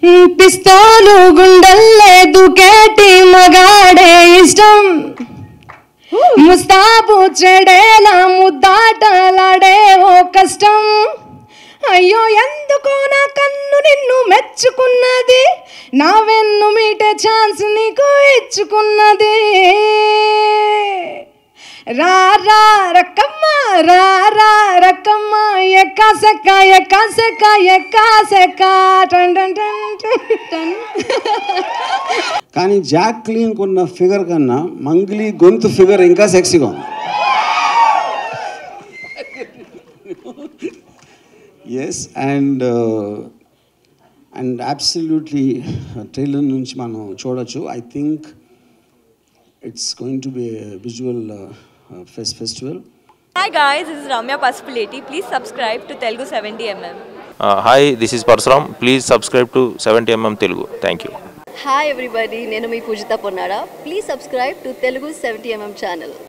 పిస్తోలు గుండెల్లే దుకేటి మగాడే ఇష్టం ముస్తాబు చెడేలా ముద్దాటలాడే ఓ కష్టం అయ్యో ఎందుకో నా కన్ను నిన్ను మెచ్చుకున్నది నా వెన్ను మీటే ఛాన్స్ నీకు ఇచ్చుకున్నది రా రా రక్కమ్మ రా రా రక్కమ్మ ఎక్కా సెక్క ఎక్కా సెక్క ఎక్కా సెక్క టన్ టన్ టన్ టన్ టన్ కానీ జాక్లీన్కి ఉన్న ఫిగర్ కన్నా మంగ్లీ గొంతు ఫిగర్ ఇంకా సెక్సీగా ఉంది yes and and absolutely trailer నుంచి మనం చూడొచ్చు I think it's going to be visual fest festival Hi guys, this is Ramya Pasupuleti. Please subscribe to Telugu 70mm. Hi this is Parasuram please subscribe to seventy MM Telugu thank you hi everybody నేను మీ Pujitha Ponnada please subscribe to Telugu seventy MM channel